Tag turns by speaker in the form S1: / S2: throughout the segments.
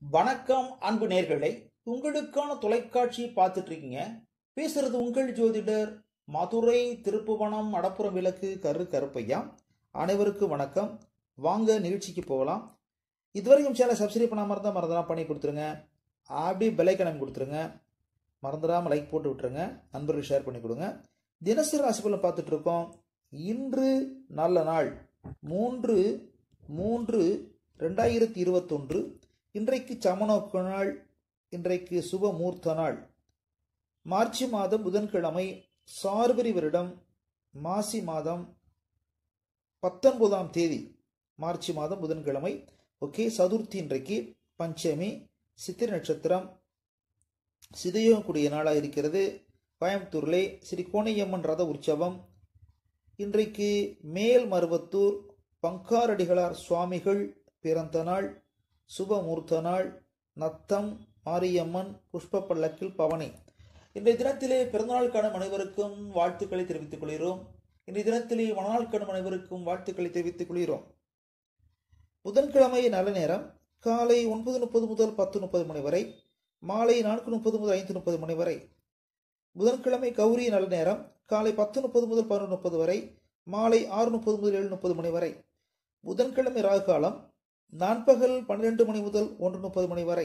S1: வணக்கம் அன்பு நேர்களே உங்களுக்கான தொலைக்காட்சி பார்த்துட்டு இருக்கீங்க பேசுறது உங்கள் ஜோதிடர் மதுரை திருப்புவனம் மடப்புறம் விளக்கு கரு கருப்பையா அனைவருக்கும் வணக்கம் வாங்க நிகழ்ச்சிக்கு போகலாம் இதுவரைக்கும் சேனலை சப்ஸ்கிரைப் பண்ணாமல் இருந்தால் மறந்துடாம பண்ணி கொடுத்துருங்க அப்படியே பெலைக்கணம் கொடுத்துருங்க மறந்துடாமல் லைக் போட்டு விட்டுருங்க நண்பர்கள் ஷேர் பண்ணி கொடுங்க தினசரி ராசி பலன் பார்த்துட்டு இருக்கோம் இன்று நல்ல நாள் மூன்று மூன்று ரெண்டாயிரத்தி இருபத்தொன்று இன்றைக்கு சமநோக்கு நாள் இன்றைக்கு சுப மூர்த்த நாள் மார்ச் மாதம் புதன்கிழமை சார்வரி வருடம் மாசி மாதம் பத்தொன்பதாம் தேதி மார்ச் மாதம் புதன்கிழமை ஓகே சதுர்த்தி இன்றைக்கு பஞ்சமி சித்திரை நட்சத்திரம் சிதையக்கூடிய நாளாக இருக்கிறது கோயம்புத்தூரிலே ஸ்ரீ கோணையம்மன் ரத உற்சவம் இன்றைக்கு மேல் மருவத்தூர் பங்காரடிகளார் சுவாமிகள் பிறந்த நாள் சுபமூர்த்த நாள் நத்தம் மாரியம்மன் புஷ்ப பல்லக்கில் பவனி இன்றைய தினத்திலே பிறந்தநாள் காணும் அனைவருக்கும் வாழ்த்துக்களை தெரிவித்துக் கொள்கிறோம் இன்றைய தினத்திலே மணநாள் காணும் அனைவருக்கும் வாழ்த்துக்களை தெரிவித்துக் கொள்கிறோம் புதன்கிழமை நல்ல நேரம் காலை ஒன்பது முப்பது முதல் பத்து முப்பது மணி வரை மாலை நான்கு முப்பது முதல் ஐந்து முப்பது மணி வரை புதன்கிழமை கௌரி நல்ல நேரம் காலை பத்து முப்பது முதல் பதினொன்று முப்பது வரை மாலை ஆறு முப்பது முதல் ஏழு முப்பது மணி வரை புதன்கிழமை ராகு காலம் நண்பகல் பன்னிரண்டு மணி முதல் ஒன்று முப்பது மணி வரை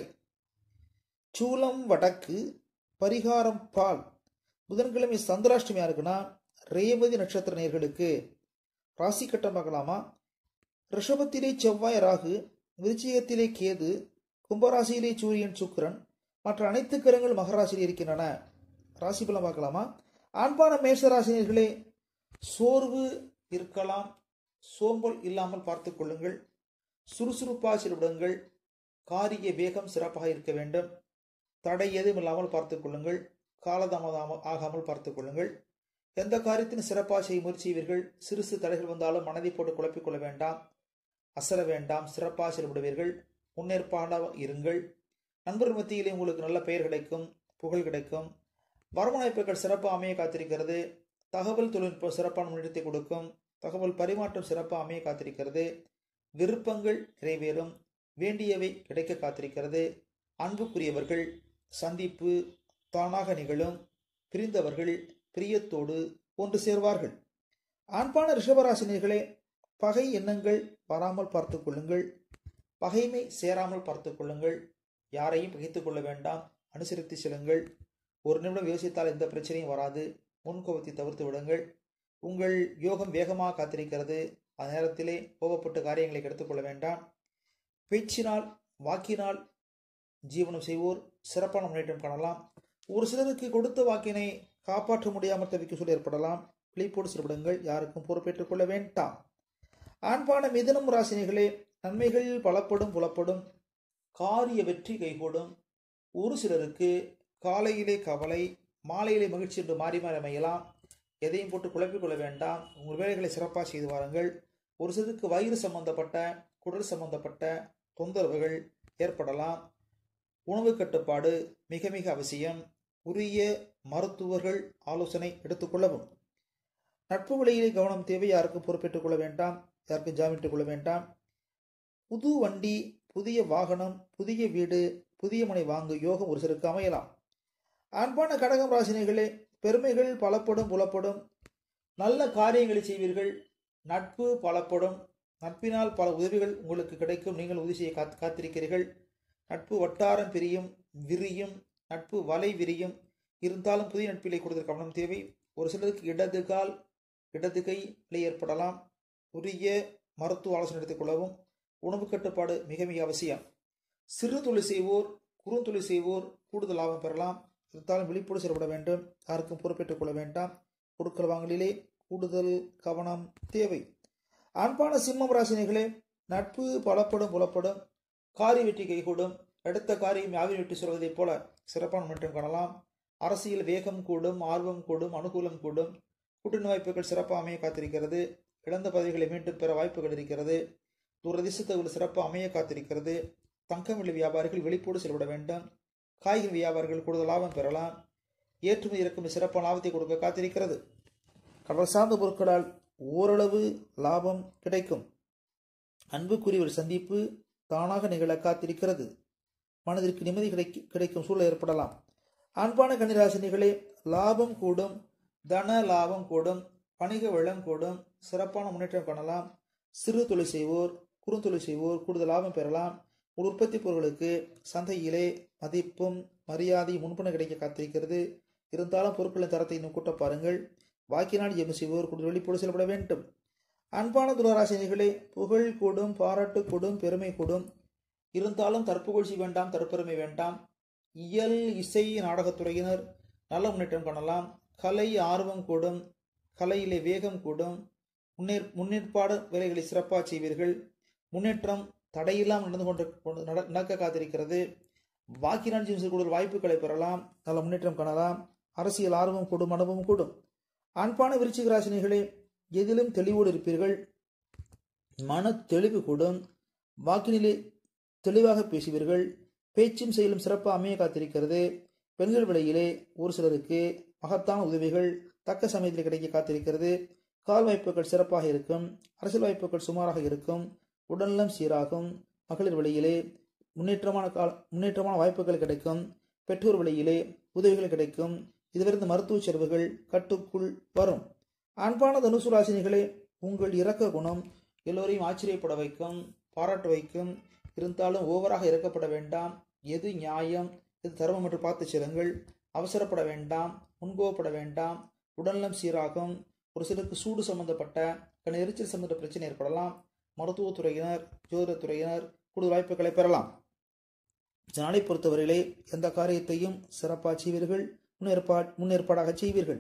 S1: சூலம் வடக்கு பரிகாரம் பால் புதன்கிழமை சந்திராஷ்டமியா இருக்குன்னா ரேவதி நட்சத்திர நேர்களுக்கு ராசி கட்டம் பார்க்கலாமா ரிஷபத்திலே செவ்வாய் ராகு விருச்சிகத்திலே கேது கும்பராசியிலே சூரியன் சுக்கிரன் மற்ற அனைத்து கிரகங்கள் மகராசியில் இருக்கின்றன ராசி பலம் பார்க்கலாமா ஆண்பான மேஷராசினியர்களே சோர்வு இருக்கலாம் சோம்பல் இல்லாமல் பார்த்துக் கொள்ளுங்கள் சுறுசுறுப்பாக செயல்படுங்கள் காரிய வேகம் சிறப்பாக இருக்க வேண்டும் தடை எதுவும் இல்லாமல் பார்த்துக் கொள்ளுங்கள் காலதாமதம் ஆகாமல் பார்த்துக் கொள்ளுங்கள் எந்த காரியத்தின் சிறப்பாக செய்ய முயற்சி செய்வீர்கள் சிறு சிறு தடைகள் வந்தாலும் மனதை போட்டு குழப்பிக் கொள்ள வேண்டாம் அசர வேண்டாம் சிறப்பாக செயல்படுவீர்கள் முன்னேற்பாடாக இருங்கள் நண்பர்கள் மத்தியிலே உங்களுக்கு நல்ல பெயர் கிடைக்கும் புகழ் கிடைக்கும் வருமானப்புகள் சிறப்பாக அமைய காத்திருக்கிறது தகவல் தொழில்நுட்பம் சிறப்பான முன்னேற்றத்தை கொடுக்கும் தகவல் பரிமாற்றம் சிறப்பாக அமைய காத்திருக்கிறது விருப்பங்கள் நிறைவேறும் வேண்டியவை கிடைக்க காத்திருக்கிறது அன்புக்குரியவர்கள் சந்திப்பு தானாக நிகழும் பிரிந்தவர்கள் பிரியத்தோடு ஒன்று சேர்வார்கள் ஆண்பான ரிஷபராசினியர்களே பகை எண்ணங்கள் வராமல் பார்த்து கொள்ளுங்கள் பகைமை சேராமல் பார்த்து கொள்ளுங்கள் யாரையும் பகைத்துக் கொள்ள வேண்டாம் அனுசரித்து செல்லுங்கள் ஒரு நிமிடம் யோசித்தால் எந்த பிரச்சனையும் வராது முன்கோபத்தை தவிர்த்து விடுங்கள் உங்கள் யோகம் வேகமாக காத்திருக்கிறது அந்த நேரத்திலே கோபப்பட்டு காரியங்களை கெடுத்துக்கொள்ள வேண்டாம் பேச்சினால் வாக்கினால் ஜீவனம் செய்வோர் சிறப்பான முன்னேற்றம் காணலாம் ஒரு சிலருக்கு கொடுத்த வாக்கினை காப்பாற்ற முடியாமல் தவிக்க சொல்லி ஏற்படலாம் விழிப்போடு செயல்படுங்கள் யாருக்கும் பொறுப்பேற்றுக் கொள்ள வேண்டாம் ஆண்பான மிதனம் ராசினிகளே நன்மைகள் பலப்படும் புலப்படும் காரிய வெற்றி கைகூடும் ஒரு சிலருக்கு காலையிலே கவலை மாலையிலே மகிழ்ச்சி என்று மாறி மாறி அமையலாம் எதையும் போட்டு குழப்பிக் கொள்ள வேண்டாம் உங்கள் வேலைகளை சிறப்பாக செய்து வாருங்கள் ஒரு சிலருக்கு வயிறு சம்பந்தப்பட்ட குடல் சம்பந்தப்பட்ட தொந்தரவுகள் ஏற்படலாம் உணவு கட்டுப்பாடு மிக மிக அவசியம் உரிய மருத்துவர்கள் ஆலோசனை எடுத்துக்கொள்ளவும் நட்பு வழியிலே கவனம் தேவை யாருக்கும் பொறுப்பேற்றுக் கொள்ள வேண்டாம் யாருக்கும் ஜாமீட்டுக் கொள்ள வேண்டாம் புது வண்டி புதிய வாகனம் புதிய வீடு புதிய மனை வாங்கும் யோகம் ஒரு சிலருக்கு அமையலாம் அன்பான கடகம் ராசினிகளே பெருமைகள் பலப்படும் புலப்படும் நல்ல காரியங்களை செய்வீர்கள் நட்பு பலப்படும் நட்பினால் பல உதவிகள் உங்களுக்கு கிடைக்கும் நீங்கள் உதவி செய்ய காத்து காத்திருக்கிறீர்கள் நட்பு வட்டாரம் பிரியும் விரியும் நட்பு வலை விரியும் இருந்தாலும் புதிய நட்பிலை கொடுத்த கவனம் தேவை ஒரு சிலருக்கு இடது கால் இடது கை நிலை ஏற்படலாம் உரிய மருத்துவ ஆலோசனை எடுத்துக்கொள்ளவும் உணவு கட்டுப்பாடு மிக மிக அவசியம் சிறு தொழில் செய்வோர் குறுந்தொழில் செய்வோர் கூடுதல் லாபம் பெறலாம் இருந்தாலும் விழிப்போடு செயல்பட வேண்டும் யாருக்கும் பொறுப்பேற்றுக் கொள்ள வேண்டாம் கொடுக்கல் வாங்கலிலே கூடுதல் கவனம் தேவை அன்பான சிம்மம் ராசினிகளே நட்பு பலப்படும் புலப்படும் காரிய வெற்றி கைகூடும் எடுத்த காரியம் யாவின் வெற்றி சொல்வதைப் போல சிறப்பான முன்னேற்றம் காணலாம் அரசியல் வேகம் கூடும் ஆர்வம் கூடும் அனுகூலம் கூடும் கூட்டணி வாய்ப்புகள் சிறப்பாக அமைய காத்திருக்கிறது இழந்த பதவிகளை மீண்டும் பெற வாய்ப்புகள் இருக்கிறது துரதிசத்தவர்கள் சிறப்பாக அமைய காத்திருக்கிறது தங்கம் வெள்ளி வியாபாரிகள் வெளிப்போடு செயல்பட வேண்டும் காய்கறி வியாபாரிகள் கூடுதல் லாபம் பெறலாம் ஏற்றுமதி இறக்குமதி சிறப்பான லாபத்தை கொடுக்க காத்திருக்கிறது கடல் சார்ந்த பொருட்களால் ஓரளவு லாபம் கிடைக்கும் அன்புக்குரியவர் சந்திப்பு தானாக நிகழ காத்திருக்கிறது மனதிற்கு நிம்மதி கிடைக்க கிடைக்கும் சூழல் ஏற்படலாம் அன்பான கன்னிராசினிகளே லாபம் கூடும் தன லாபம் கூடும் வணிக வளம் கூடும் சிறப்பான முன்னேற்றம் காணலாம் சிறு தொழில் செய்வோர் குறுந்தொழில் செய்வோர் கூடுதல் லாபம் பெறலாம் ஒரு உற்பத்தி பொருட்களுக்கு சந்தையிலே மதிப்பும் மரியாதை முன்பணம் கிடைக்க காத்திருக்கிறது இருந்தாலும் பொருட்களின் தரத்தை இன்னும் கூட்ட பாருங்கள் வாக்கினால் ஜெபம் செய்வோர் கூடுதல் வெளிப்போடு செல்லப்பட வேண்டும் அன்பான துளராசினிகளே புகழ் கூடும் பாராட்டு கூடும் பெருமை கூடும் இருந்தாலும் தற்புகழ்ச்சி வேண்டாம் தற்பெருமை வேண்டாம் இயல் இசை நாடகத்துறையினர் நல்ல முன்னேற்றம் காணலாம் கலை ஆர்வம் கூடும் கலையிலே வேகம் கூடும் முன்னேற் முன்னேற்பாடு வேலைகளை சிறப்பாக செய்வீர்கள் முன்னேற்றம் தடையில்லாமல் நடந்து கொண்டு கொண்டு நட- நடக்க காத்திருக்கிறது வாக்கினால் ஜீவன் கூடுதல் வாய்ப்புகளை பெறலாம் நல்ல முன்னேற்றம் காணலாம் அரசியல் ஆர்வம் கூடும் அனுபவம் கூடும் அன்பான விருச்சிக ராசினிகளே எதிலும் தெளிவோடு இருப்பீர்கள் மன தெளிவு கூடும் வாக்கினிலே தெளிவாக பேசுவீர்கள் பேச்சும் செயலும் சிறப்பாக அமைய காத்திருக்கிறது பெண்கள் விலையிலே ஒரு சிலருக்கு மகத்தான உதவிகள் தக்க சமயத்தில் கிடைக்க காத்திருக்கிறது கால் வாய்ப்புகள் சிறப்பாக இருக்கும் அரசியல் வாய்ப்புகள் சுமாராக இருக்கும் உடல்நலம் சீராகும் மகளிர் வழியிலே முன்னேற்றமான கால முன்னேற்றமான வாய்ப்புகள் கிடைக்கும் பெற்றோர் வழியிலே உதவிகள் கிடைக்கும் இதுவரை மருத்துவ செலவுகள் கட்டுக்குள் வரும் அன்பான தனுசு ராசினிகளே உங்கள் இரக்க குணம் எல்லோரையும் ஆச்சரியப்பட வைக்கும் பாராட்ட வைக்கும் இருந்தாலும் ஓவராக இறக்கப்பட வேண்டாம் எது நியாயம் எது தர்மம் என்று பார்த்து செல்லுங்கள் அவசரப்பட வேண்டாம் முன்கோவப்பட வேண்டாம் உடல்நலம் சீராகும் ஒரு சிலருக்கு சூடு சம்பந்தப்பட்ட கண் எரிச்சல் சம்பந்த பிரச்சனை ஏற்படலாம் மருத்துவத்துறையினர் ஜோதிடத்துறையினர் கூடுதல் வாய்ப்புகளை பெறலாம் இந்த நாளை பொறுத்தவரையிலே எந்த காரியத்தையும் சிறப்பாக செய்வீர்கள் முன்னேற்பா முன்னேற்பாடாக செய்வீர்கள்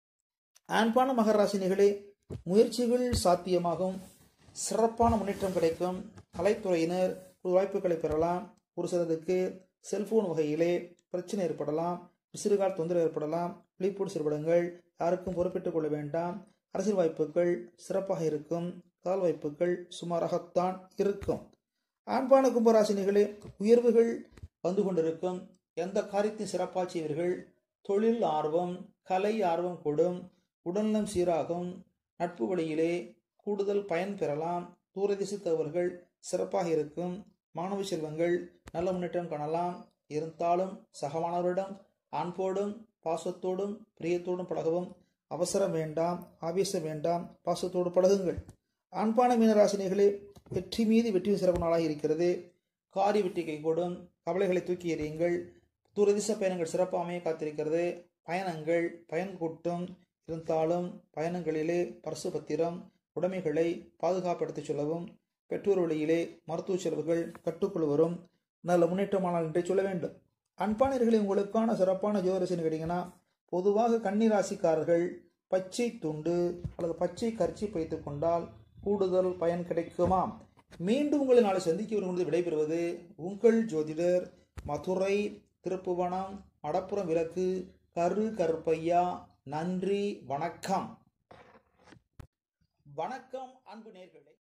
S1: அன்பான மகராசினிகளே முயற்சிகள் சாத்தியமாகும் சிறப்பான முன்னேற்றம் கிடைக்கும் கலைத்துறையினர் ஒரு வாய்ப்புகளை பெறலாம் ஒரு சிலருக்கு செல்போன் வகையிலே பிரச்சனை ஏற்படலாம் சிறுகால தொந்தரவு ஏற்படலாம் விழிப்போடு செயல்படுங்கள் யாருக்கும் பொறுப்பேற்றுக் கொள்ள வேண்டாம் அரசியல் வாய்ப்புகள் சிறப்பாக இருக்கும் கால் வாய்ப்புகள் சுமாராகத்தான் இருக்கும் ஆண்பான கும்பராசினிகளே உயர்வுகள் வந்து கொண்டிருக்கும் எந்த காரியத்தையும் சிறப்பாக செய்வீர்கள் தொழில் ஆர்வம் கலை ஆர்வம் கூடும் உடல்நலம் சீராகும் நட்பு வழியிலே கூடுதல் பயன் பெறலாம் தூரதிசை தகவல்கள் சிறப்பாக இருக்கும் மாணவ செல்வங்கள் நல்ல முன்னேற்றம் காணலாம் இருந்தாலும் சகமானவரிடம் அன்போடும் பாசத்தோடும் பிரியத்தோடும் பழகவும் அவசரம் வேண்டாம் ஆவேசம் வேண்டாம் பாசத்தோடு பழகுங்கள் அன்பான மீனராசினிகளே வெற்றி மீது வெற்றி சிறப்பு நாளாக இருக்கிறது காரிய வெற்றி கைகூடும் கவலைகளை தூக்கி எறியுங்கள் தூரதிச பயணங்கள் சிறப்பாக அமைய காத்திருக்கிறது பயணங்கள் பயன் கூட்டும் இருந்தாலும் பயணங்களிலே பரிசு பத்திரம் உடைமைகளை பாதுகாப்படுத்திச் சொல்லவும் பெற்றோர் வழியிலே மருத்துவ செலவுகள் கட்டுக்குள் வரும் நல்ல முன்னேற்றமானால் என்றே சொல்ல வேண்டும் அன்பானர்களை உங்களுக்கான சிறப்பான ஜோதிரசன் கேட்டீங்கன்னா பொதுவாக கன்னிராசிக்காரர்கள் பச்சை துண்டு அல்லது பச்சை கர்ச்சி வைத்துக் கொண்டால் கூடுதல் பயன் கிடைக்குமாம் மீண்டும் உங்களை நாளை சந்திக்க வரும்போது விடைபெறுவது உங்கள் ஜோதிடர் மதுரை திருப்புவனம் மடப்புறம் விளக்கு கரு கருப்பையா நன்றி வணக்கம் வணக்கம் அன்பு நேர்களே